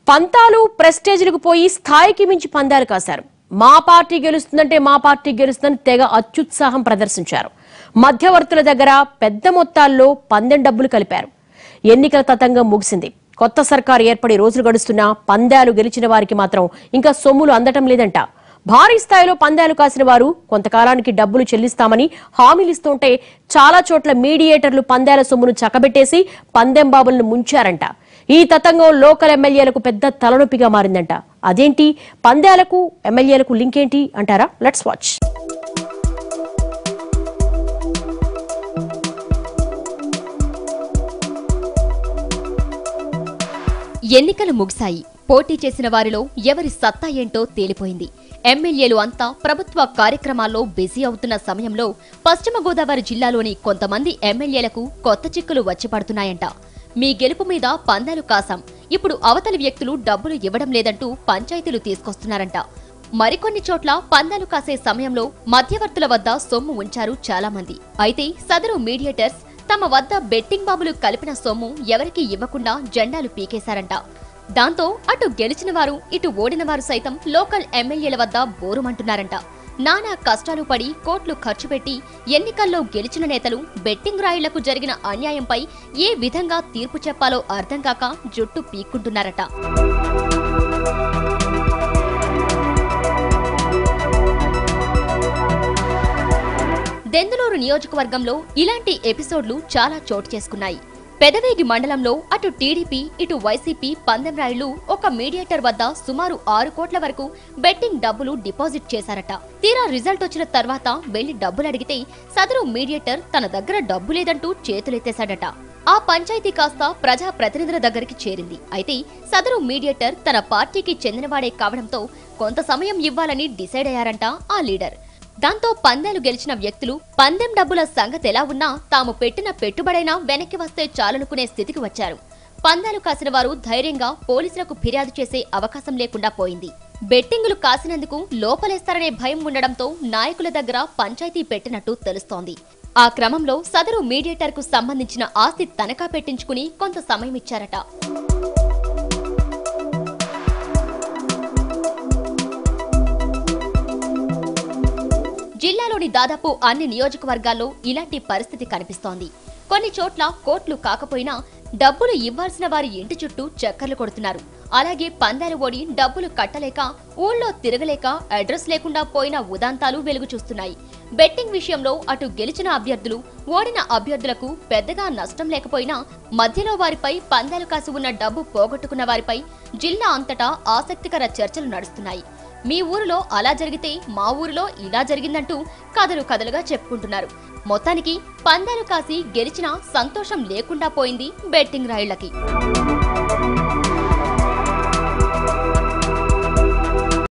పంతాలు ప్రెస్టేజ్లకు పోయి స్థాయికి మించి పందాలు కాశారు మా పార్టీ గెలుస్తుందంటే మా పార్టీ గెలుస్తుందని తెగ అత్యుత్సాహం ప్రదర్శించారు మధ్యవర్తుల దగ్గర పెద్ద మొత్తాల్లో పందెం డబ్బులు కలిపారు ఎన్నికల తతంగం ముగిసింది కొత్త సర్కారు ఏర్పడి రోజులు గడుస్తున్నా పందాలు గెలిచిన వారికి మాత్రం ఇంకా సొమ్ములు అందటం లేదంట భారీ స్థాయిలో పందాలు కాసిన వారు కొంతకాలానికి డబ్బులు చెల్లిస్తామని హామీలిస్తుంటే చాలా చోట్ల మీడియేటర్లు పందాల సొమ్మును చక్కబెట్టేసి పందెం బాబులను ముంచారంట ఈ తతంగం లోకల్ ఎమ్మెల్యేలకు పెద్ద తలనొప్పిగా మారిందంట అదేంటి పందాలకు ఎమ్మెల్యేలకు లింక్ ఏంటి అంటారా లెట్స్ వాచ్ ఎన్నికలు ముగిశాయి పోటీ చేసిన వారిలో ఎవరి సత్తా ఏంటో తేలిపోయింది ఎమ్మెల్యేలు అంతా ప్రభుత్వ కార్యక్రమాల్లో బిజీ అవుతున్న సమయంలో పశ్చిమ గోదావరి జిల్లాలోని కొంతమంది ఎమ్మెల్యేలకు కొత్త చిక్కులు వచ్చి పడుతున్నాయంట మీ గెలుపు మీద పందాలు కాసాం ఇప్పుడు అవతలి వ్యక్తులు డబ్బులు ఇవ్వడం లేదంటూ పంచాయతీలు తీసుకొస్తున్నారంట మరికొన్ని చోట్ల పందాలు కాసే సమయంలో మధ్యవర్తుల వద్ద సొమ్ము ఉంచారు చాలా మంది అయితే సదరు మీడియేటర్స్ తమ వద్ద బెట్టింగ్ బాబులు కలిపిన సొమ్ము ఎవరికీ ఇవ్వకుండా జెండాలు పీకేశారంట దాంతో అటు గెలిచిన వారు ఇటు ఓడిన వారు సైతం లోకల్ ఎమ్మెల్యేల వద్ద బోరుమంటున్నారంట నానా కష్టాలు పడి కోట్లు ఖర్చు పెట్టి ఎన్నికల్లో గెలిచిన నేతలు బెట్టింగ్ రాయుళ్లకు జరిగిన అన్యాయంపై ఏ విధంగా తీర్పు చెప్పాలో అర్థం కాక జుట్టు పీక్కుంటున్నారట దెందులూరు నియోజకవర్గంలో ఇలాంటి ఎపిసోడ్లు చాలా చోటు చేసుకున్నాయి పెదవేగి మండలంలో అటు టీడీపీ ఇటు వైసీపీ పందెం రాయుళ్లు ఒక మీడియేటర్ వద్ద సుమారు ఆరు కోట్ల వరకు బెట్టింగ్ డబ్బులు డిపాజిట్ చేశారట తీరా రిజల్ట్ వచ్చిన తర్వాత వెళ్లి డబ్బులు అడిగితే సదరు మీడియేటర్ తన దగ్గర డబ్బు లేదంటూ చేతులెత్తేశాడట ఆ పంచాయతీ కాస్త ప్రజా ప్రతినిధుల దగ్గరికి చేరింది అయితే సదరు మీడియేటర్ తన పార్టీకి చెందినవాడే కావడంతో కొంత సమయం ఇవ్వాలని డిసైడ్ అయ్యారంట ఆ లీడర్ దాంతో పందాలు గెలిచిన వ్యక్తులు పందెం డబ్బుల సంగతి ఎలా ఉన్నా తాము పెట్టిన పెట్టుబడైనా వెనక్కి వస్తే చాలనుకునే స్థితికి వచ్చారు పందాలు కాసిన వారు ధైర్యంగా పోలీసులకు ఫిర్యాదు చేసే అవకాశం లేకుండా పోయింది బెట్టింగులు కాసినందుకు లోపలేస్తారనే భయం ఉండడంతో నాయకుల దగ్గర పంచాయతీ పెట్టినట్టు తెలుస్తోంది ఆ క్రమంలో సదరు మీడియేటర్కు సంబంధించిన ఆస్తి తనఖా పెట్టించుకుని కొంత సమయం ఇచ్చారట జిల్లాలోని దాదాపు అన్ని నియోజకవర్గాల్లో ఇలాంటి పరిస్థితి కనిపిస్తోంది కొన్ని చోట్ల కోట్లు కాకపోయినా డబ్బులు ఇవ్వాల్సిన వారి ఇంటి చుట్టూ చక్కర్లు కొడుతున్నారు అలాగే పందాలు ఓడి డబ్బులు కట్టలేక ఊళ్ళో తిరగలేక అడ్రస్ లేకుండా పోయిన ఉదాంతాలు వెలుగు చూస్తున్నాయి బెట్టింగ్ విషయంలో అటు గెలిచిన అభ్యర్థులు ఓడిన అభ్యర్థులకు పెద్దగా నష్టం లేకపోయినా మధ్యలో వారిపై పందాలు కాసి ఉన్న డబ్బు పోగొట్టుకున్న వారిపై జిల్లా అంతటా ఆసక్తికర చర్చలు నడుస్తున్నాయి మీ ఊరిలో అలా జరిగితే మా ఊరిలో ఇలా జరిగిందంటూ కథలు కథలుగా చెప్పుకుంటున్నారు మొత్తానికి పందాలు కాసి గెలిచినా సంతోషం లేకుండా పోయింది బెట్టింగ్ రాయుళ్లకి